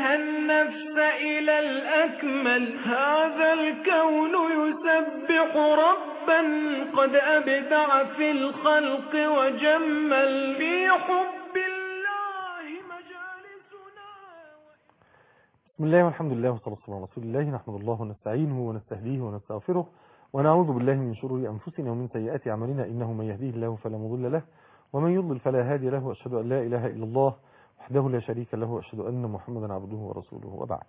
فيها النفس إلى الأكمل هذا الكون يسبح ربا قد أبدع في الخلق وجمل في حب الله مجالسنا بسم الله والحمد لله والصلاة والسلام على رسول الله نحمد الله ونستعينه ونستهديه ونستغفره ونعوذ بالله من شرور أنفسنا ومن سيئات أعمالنا إنه من يهديه الله فلا مضل له ومن يضلل فلا هادي له وأشهد أن لا إله إلا الله وحده لا شريك له وأشهد أن محمدا عبده ورسوله وبعد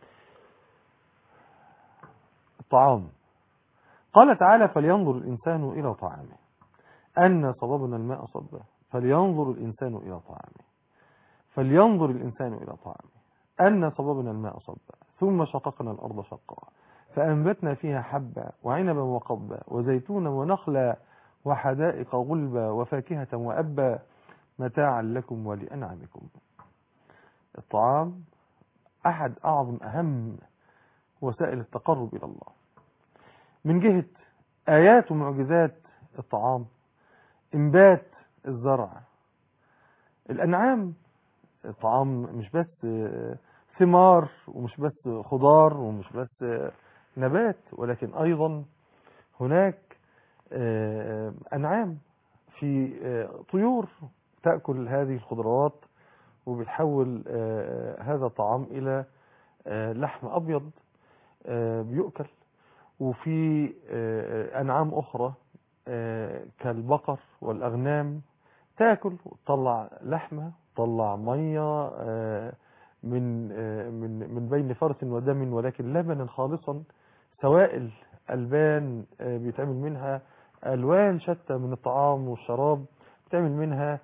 الطعام قال تعالى فلينظر الإنسان إلى طعامه أن صببنا الماء صبا فلينظر الإنسان إلى طعامه فلينظر الإنسان إلى طعامه أن صببنا الماء صبا ثم شققنا الأرض شقا فأنبتنا فيها حبا وعنبا وقضبا وزيتونا ونخلا وحدائق غلبا وفاكهة وأبا متاعا لكم ولأنعامكم الطعام أحد أعظم أهم وسائل التقرب إلى الله من جهة آيات ومعجزات الطعام إنبات الزرع الأنعام الطعام مش بس ثمار ومش بس خضار ومش بس نبات ولكن أيضا هناك أنعام في طيور تأكل هذه الخضروات وبتحول هذا الطعام إلى لحم أبيض بيؤكل وفي أنعام أخرى كالبقر والأغنام تأكل وتطلع لحمة تطلع مية من من من بين فرس ودم ولكن لبنا خالصا سوائل ألبان بيتعمل منها ألوان شتى من الطعام والشراب بتعمل منها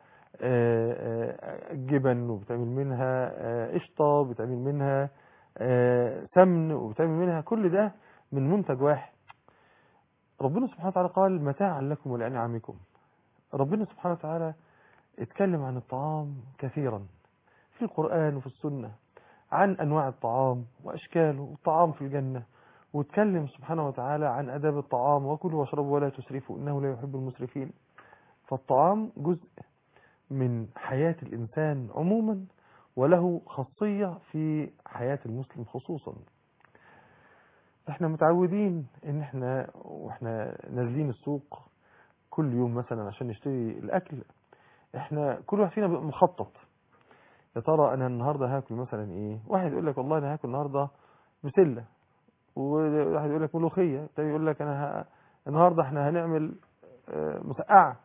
جبن وبتعمل منها قشطة بتعمل منها سمن وبتعمل منها كل ده من منتج واحد ربنا سبحانه وتعالى قال متاعا لكم ولأنعامكم ربنا سبحانه وتعالى اتكلم عن الطعام كثيرا في القرآن وفي السنة عن أنواع الطعام وأشكاله والطعام في الجنة واتكلم سبحانه وتعالى عن أداب الطعام وكلوا واشربوا ولا تسرفوا إنه لا يحب المسرفين فالطعام جزء من حياة الإنسان عموما وله خاصية في حياة المسلم خصوصا احنا متعودين ان احنا واحنا نازلين السوق كل يوم مثلا عشان نشتري الاكل احنا كل واحد فينا بيبقى مخطط يا ترى انا النهارده هاكل مثلا ايه واحد يقول لك والله انا هاكل النهارده بسله وواحد يقول لك ملوخيه تاني يقول لك انا ه... النهارده احنا هنعمل مسقعه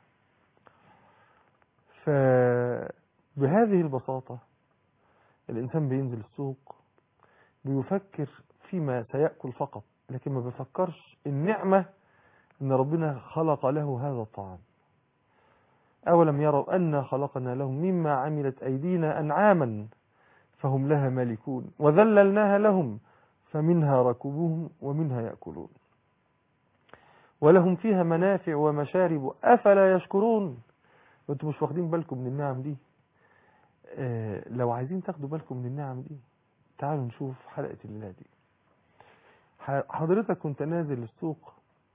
فبهذه البساطه الانسان بينزل السوق بيفكر فيما سيأكل فقط لكن ما بيفكرش النعمة ان ربنا خلق له هذا الطعام أولم يروا أنا خلقنا لهم مما عملت أيدينا أنعاما فهم لها مالكون وذللناها لهم فمنها ركوبهم ومنها يأكلون ولهم فيها منافع ومشارب أفلا يشكرون وانتم مش واخدين بالكم من النعم دي اه لو عايزين تاخدوا بالكم من النعم دي تعالوا نشوف حلقة الليلة دي حضرتك كنت نازل السوق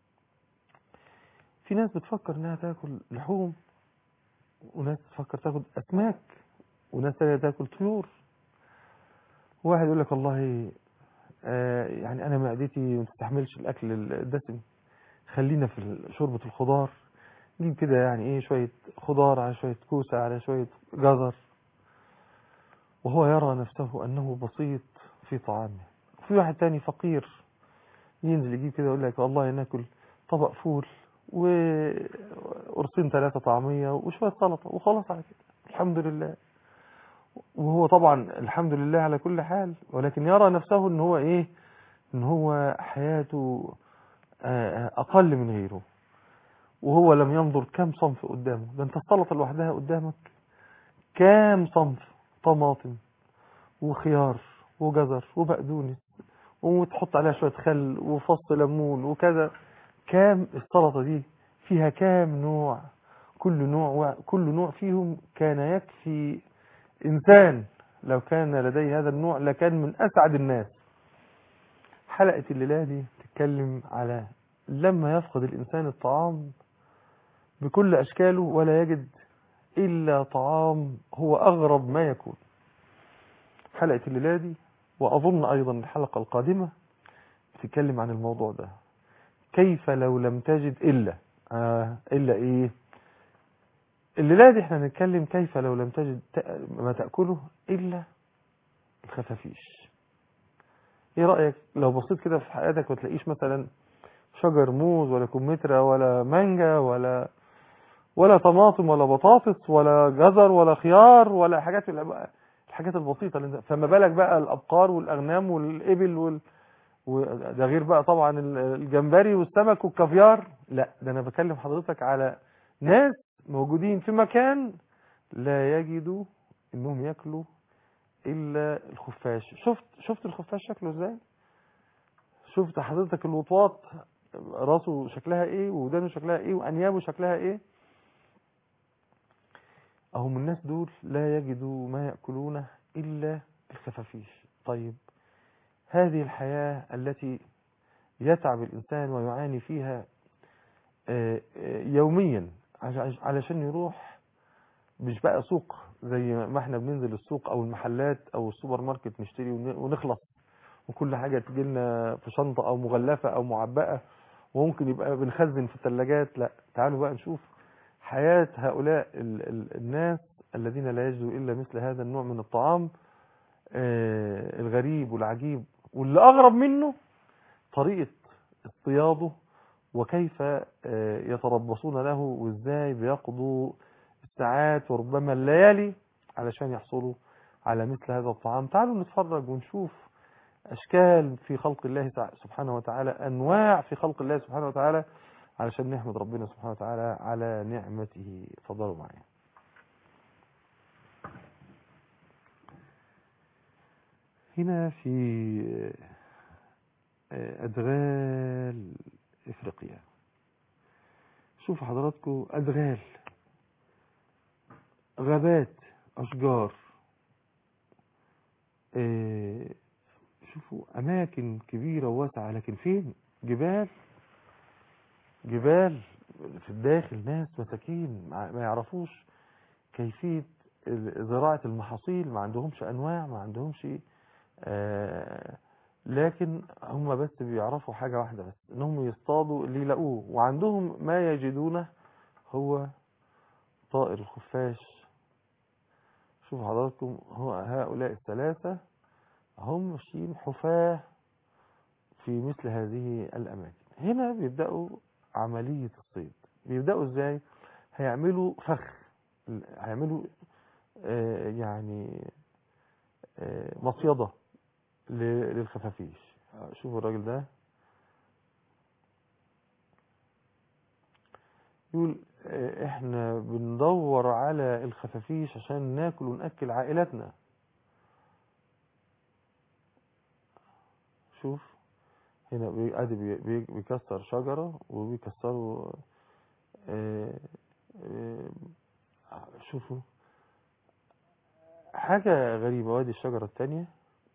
في ناس بتفكر انها تاكل لحوم وناس تفكر تاكل اسماك وناس تانية تاكل طيور واحد يقول لك والله آه يعني انا معدتي ما تستحملش الاكل الدسم خلينا في شوربة الخضار نجيب كده يعني ايه شوية خضار على شوية كوسة على شوية جزر وهو يرى نفسه انه بسيط في طعامه وفي واحد تاني فقير ينزل يجيب كده يقول لك والله ناكل طبق فول وقرصين ثلاثة طعمية وشوية سلطة وخلاص على كده الحمد لله وهو طبعا الحمد لله على كل حال ولكن يرى نفسه ان هو ايه ان هو حياته اقل من غيره وهو لم ينظر كم صنف قدامه ده انت السلطة لوحدها قدامك كام صنف طماطم وخيار وجزر وبقدونس وتحط عليها شوية خل وفص ليمون وكذا كام السلطة دي فيها كام نوع كل نوع كل نوع فيهم كان يكفي إنسان لو كان لديه هذا النوع لكان من أسعد الناس حلقة الليلة دي تتكلم على لما يفقد الإنسان الطعام بكل أشكاله ولا يجد إلا طعام هو أغرب ما يكون حلقة الليلة دي وأظن أيضا الحلقة القادمة بتتكلم عن الموضوع ده كيف لو لم تجد إلا آه إلا إيه الليلة دي احنا هنتكلم كيف لو لم تجد تأ- ما تأكله إلا الخفافيش ايه رأيك لو بصيت كده في حياتك ما تلاقيش مثلا شجر موز ولا كمثرى ولا مانجا ولا ولا طماطم ولا بطاطس ولا جزر ولا خيار ولا حاجات الع- الحاجات البسيطة اللي انت- فما بالك بقى الأبقار والأغنام والإبل وال وده غير بقى طبعا ال- الجمبري والسمك والكافيار لا ده انا بكلم حضرتك على ناس موجودين في مكان لا يجدوا انهم ياكلوا الا الخفاش شفت شفت الخفاش شكله ازاي شفت حضرتك الوطواط راسه شكلها ايه ودانه شكلها ايه وانيابه شكلها ايه اهم الناس دول لا يجدوا ما ياكلونه الا الخفافيش طيب هذه الحياة التي يتعب الإنسان ويعاني فيها آه، آه، يوميا عش- علشان يروح مش بقى سوق زي ما احنا بننزل السوق او المحلات او السوبر ماركت نشتري ون- ونخلص وكل حاجة تجي لنا في شنطة او مغلفة او معبأة وممكن يبقى بنخزن في الثلاجات لا تعالوا بقى نشوف حياة هؤلاء ال- ال- الناس الذين لا يجدوا إلا مثل هذا النوع من الطعام آه، الغريب والعجيب واللي أغرب منه طريقة اصطياده وكيف آه، يتربصون له وازاي بيقضوا الساعات وربما الليالي علشان يحصلوا على مثل هذا الطعام تعالوا نتفرج ونشوف أشكال في خلق الله تع- سبحانه وتعالى أنواع في خلق الله سبحانه وتعالى علشان نحمد ربنا سبحانه وتعالى على نعمته تفضلوا معي هنا في آه، أدغال إفريقيا شوفوا حضراتكم أدغال غابات أشجار آه، شوفوا أماكن كبيرة وواسعة لكن فين جبال جبال في الداخل ناس مساكين ما ما يعرفوش كيفية ال- زراعة المحاصيل ما عندهمش أنواع ما عندهمش آه، لكن هم بس بيعرفوا حاجة واحدة بس انهم يصطادوا اللي يلاقوه وعندهم ما يجدونه هو طائر الخفاش شوفوا حضراتكم هو هؤلاء الثلاثة هم ماشيين حفاة في مثل هذه الأماكن هنا بيبدأوا عملية الصيد بيبدأوا ازاي هيعملوا فخ هيعملوا آه، يعني آه، مصيدة ل- للخفافيش شوفوا الراجل ده يقول آه، احنا بندور على الخفافيش عشان ناكل ونأكل عائلتنا شوف هنا بي- ادي بي- بي- بيكسر شجرة وبيكسروا آه، آه، شوفوا حاجة غريبة وادي الشجرة التانية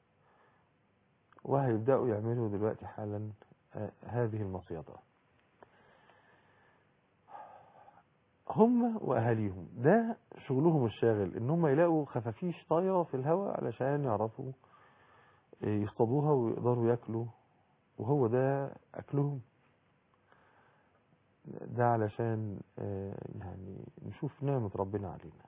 وهيبدأوا يعملوا دلوقتي حالا آه، هذه المصيدة هم وأهاليهم ده شغلهم الشاغل إن هم يلاقوا خفافيش طايرة في الهواء علشان يعرفوا آه، يصطادوها ويقدروا ياكلوا وهو ده أكلهم ده علشان آه، يعني نشوف نعمة ربنا علينا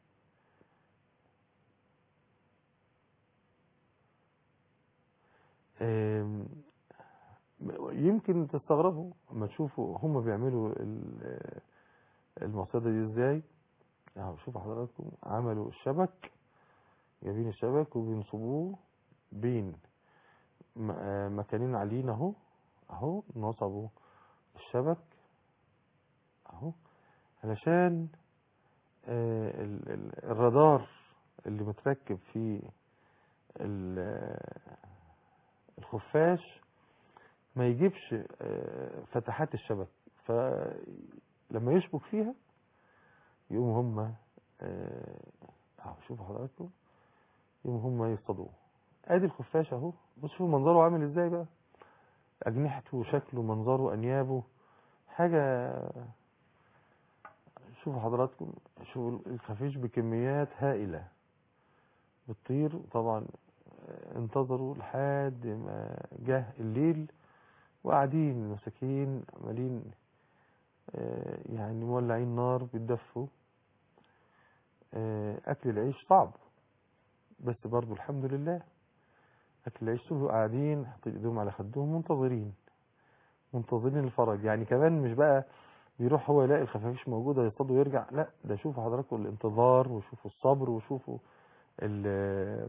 آم، يمكن تستغربوا لما تشوفوا هم بيعملوا ال- المصيدة دي ازاي اهو شوفوا حضراتكم عملوا الشبك جايبين الشبك وبينصبوه بين م- آه، مكانين عاليين اهو اهو نصبوا الشبك اهو علشان آه، ال- ال- الرادار اللي متركب في ال- الخفاش ما يجيبش آه، فتحات الشبك فلما يشبك فيها يقوم هم آه، اهو شوفوا حضراتكم يقوم هم يصطادوه ادي الخفاش اهو بص شوفوا منظره عامل ازاي بقى اجنحته وشكله منظره انيابه حاجه شوفوا حضراتكم شوفوا الخفيش بكميات هائله بتطير طبعا انتظروا لحد ما جه الليل وقاعدين المساكين عمالين آه، يعني مولعين نار بيتدفوا آه، أكل العيش صعب بس برضو الحمد لله أكل العيش شوفوا قاعدين حاطين إيديهم على خدهم منتظرين منتظرين الفرج يعني كمان مش بقى بيروح هو يلاقي الخفافيش موجودة يصطاد ويرجع لا ده شوفوا حضراتكم الانتظار وشوفوا الصبر وشوفوا ال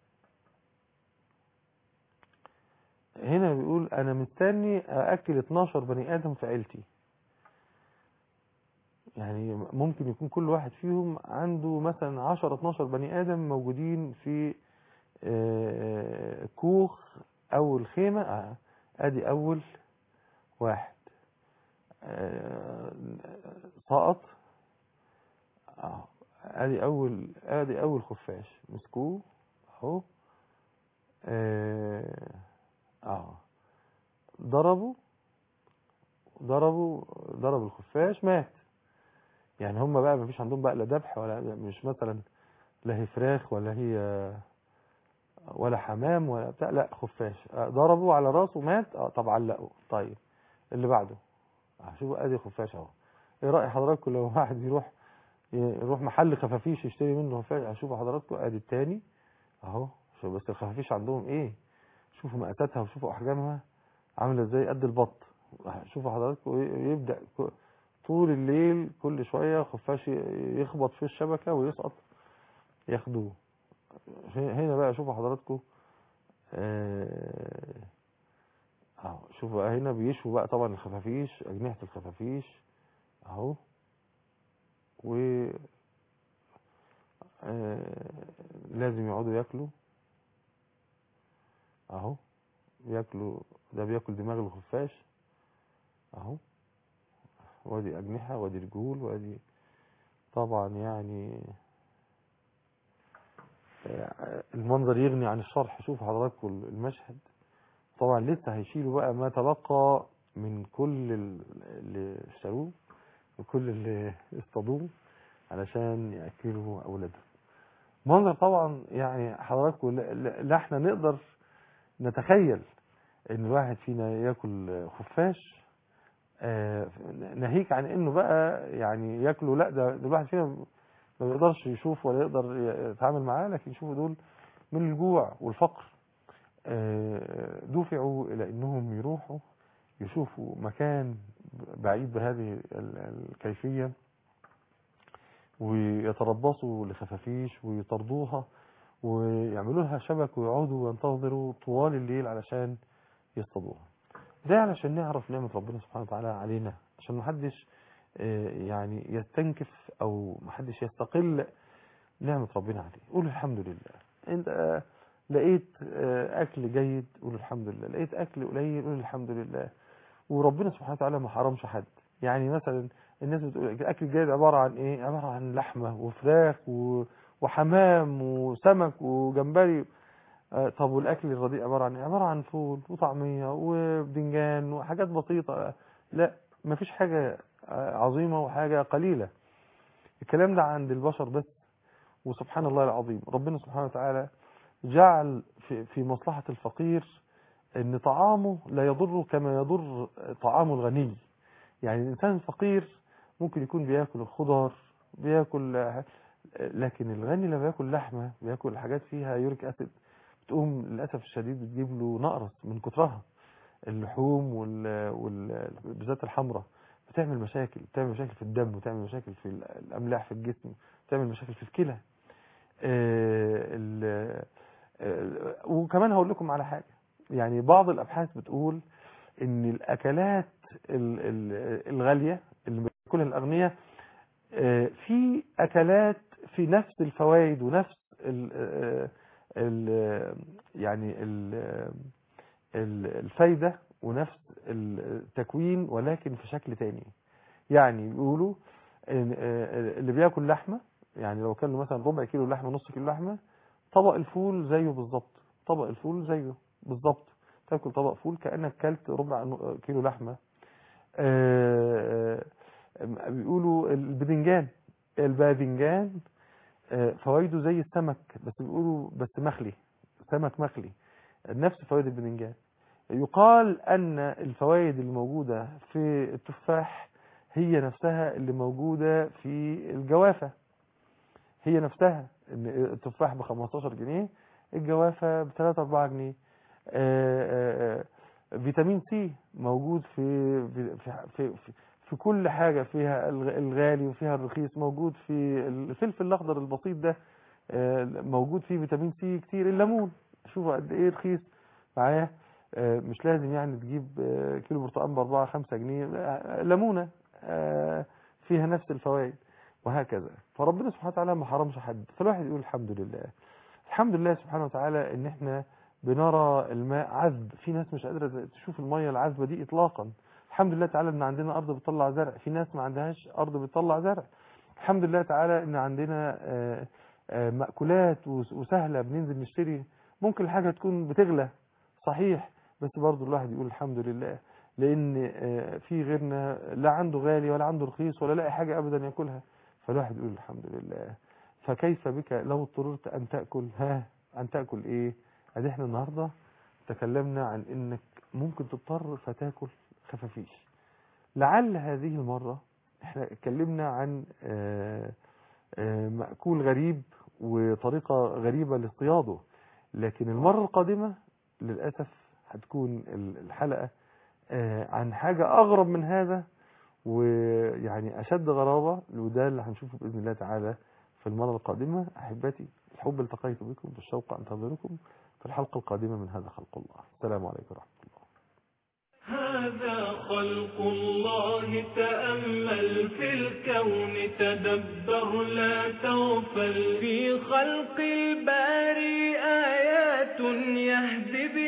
هنا بيقول انا مستني ااكل 12 بني ادم في عيلتي يعني ممكن يكون كل واحد فيهم عنده مثلا 10 12 بني ادم موجودين في آه، كوخ او الخيمه آه، ادي اول واحد آه، سقط آه، ادي اول ادي اول خفاش مسكوه اهو اه آه. ضربوا ضربوا ضرب الخفاش مات يعني هم بقى مفيش عندهم بقى لا ذبح ولا مش مثلا لا هي فراخ ولا هي ولا حمام ولا بتاع لا خفاش آه، ضربوا على راسه مات اه طب علقوا طيب اللي بعده آه، شوفوا ادي خفاش اهو ايه راي حضراتكم لو واحد يروح يروح محل خفافيش يشتري منه خفاش هشوفوا حضراتكم ادي التاني اهو شوفوا بس الخفافيش عندهم ايه شوفوا مقاساتها وشوفوا احجامها عامله ازاي قد البط شوفوا حضراتكم ي- يبدا ك- طول الليل كل شويه خفاش ي- يخبط في الشبكه ويسقط ياخدوه هنا بقى شوفوا حضراتكم آه، اهو شوفوا بقى هنا بيشوا بقى طبعا الخفافيش اجنحه الخفافيش اهو و آه، لازم يقعدوا ياكلوا اهو بياكلوا ده بياكل دماغ الخفاش اهو وادي اجنحه وادي رجول وادي طبعا يعني آه، المنظر يغني عن الشرح شوفوا حضراتكم المشهد طبعا لسه هيشيلوا بقى ما تبقى من كل ال- اللي اشتروه وكل اللي اصطادوه علشان ياكلوا اولادهم منظر طبعا يعني حضراتكم لا- لا لا احنا نقدر نتخيل ان الواحد فينا ياكل خفاش آه، ناهيك عن انه بقى يعني ياكله لا ده ده الواحد فينا ما بيقدرش يشوف ولا يقدر يتعامل معاه لكن شوفوا دول من الجوع والفقر آه، دفعوا الى انهم يروحوا يشوفوا مكان بعيد بهذه ال- الكيفية ويتربصوا لخفافيش ويطردوها ويعملوا لها شبك ويقعدوا وينتظروا طوال الليل علشان يصطادوها ده علشان نعرف نعمة ربنا سبحانه وتعالى علينا عشان محدش آه، يعني يستنكف او محدش يستقل نعمة ربنا عليه قول الحمد لله انت آه، لقيت آه، اكل جيد قول الحمد لله لقيت اكل قليل قول الحمد لله وربنا سبحانه وتعالى ما حرمش حد يعني مثلا الناس بتقول الاكل الجيد عبارة عن ايه عبارة عن لحمة وفراخ و- وحمام وسمك وجمبري آه، طب والاكل الرديء عبارة عن ايه عبارة عن فول وطعمية وبدنجان وحاجات بسيطة لا مفيش حاجة آه، عظيمة وحاجة قليلة الكلام ده عند البشر بس وسبحان الله العظيم ربنا سبحانه وتعالى جعل في, في مصلحة الفقير ان طعامه لا يضره كما يضر طعام الغني يعني الانسان الفقير ممكن يكون بياكل الخضار بياكل لكن الغني لما بياكل لحمة بياكل حاجات فيها يوريك اسيد بتقوم للاسف الشديد بتجيب له نقرس من كترها اللحوم وال... وال... بالذات الحمراء بتعمل مشاكل بتعمل مشاكل في الدم وتعمل مشاكل في الاملاح في الجسم بتعمل مشاكل في الكلى آه، ال- آه، وكمان هقول لكم على حاجة يعني بعض الأبحاث بتقول إن الأكلات ال- ال- الغالية اللي بياكلها الأغنياء آه، في أكلات في نفس الفوائد ونفس ال ال يعني ال ال- الفايدة ونفس التكوين ولكن في شكل تاني يعني بيقولوا إن آه، اللي بياكل لحمة يعني لو كان له مثلا ربع كيلو لحمة نص كيلو لحمة طبق الفول زيه بالظبط طبق الفول زيه بالظبط تاكل طبق فول كأنك كلت ربع نو- كيلو لحمة آه، آه، بيقولوا الباذنجان الباذنجان آه، فوائده زي السمك بس بيقولوا بس مخلي سمك مخلي نفس فوائد الباذنجان يقال أن الفوائد الموجودة في التفاح هي نفسها اللي موجودة في الجوافة هي نفسها ان التفاح ب 15 جنيه الجوافة ب 3 4 جنيه آآ آآ فيتامين سي موجود في في في, في, في كل حاجة فيها الغالي وفيها الرخيص موجود في الفلفل الأخضر البسيط ده موجود فيه فيتامين سي كتير الليمون شوفوا قد ايه رخيص معايا مش لازم يعني تجيب كيلو برتقال ب 4 5 جنيه ليمونه فيها نفس الفوائد وهكذا فربنا سبحانه وتعالى ما حرمش حد فالواحد يقول الحمد لله الحمد لله سبحانه وتعالى ان احنا بنرى الماء عذب في ناس مش قادره تشوف الميه العذبه دي اطلاقا الحمد لله تعالى ان عندنا ارض بتطلع زرع في ناس ما عندهاش ارض بتطلع زرع الحمد لله تعالى ان عندنا مأكولات وسهله بننزل نشتري ممكن الحاجه تكون بتغلى صحيح بس برضه الواحد يقول الحمد لله لان في غيرنا لا عنده غالي ولا عنده رخيص ولا لاقي حاجه ابدا ياكلها فالواحد يقول الحمد لله فكيف بك لو اضطررت ان تاكل ها ان تاكل ايه ادي احنا النهارده تكلمنا عن انك ممكن تضطر فتاكل خفافيش لعل هذه المره احنا اتكلمنا عن مأكول غريب وطريقه غريبه لاصطياده لكن المره القادمه للاسف هتكون الحلقه عن حاجه اغرب من هذا ويعني أشد غرابة وده اللي هنشوفه بإذن الله تعالى في المرة القادمة أحبتي الحب التقيت بكم بالشوق أنتظركم في الحلقة القادمة من هذا خلق الله السلام عليكم ورحمة الله هذا خلق الله تأمل في الكون تدبر لا تغفل في خلق الباري آيات يهدي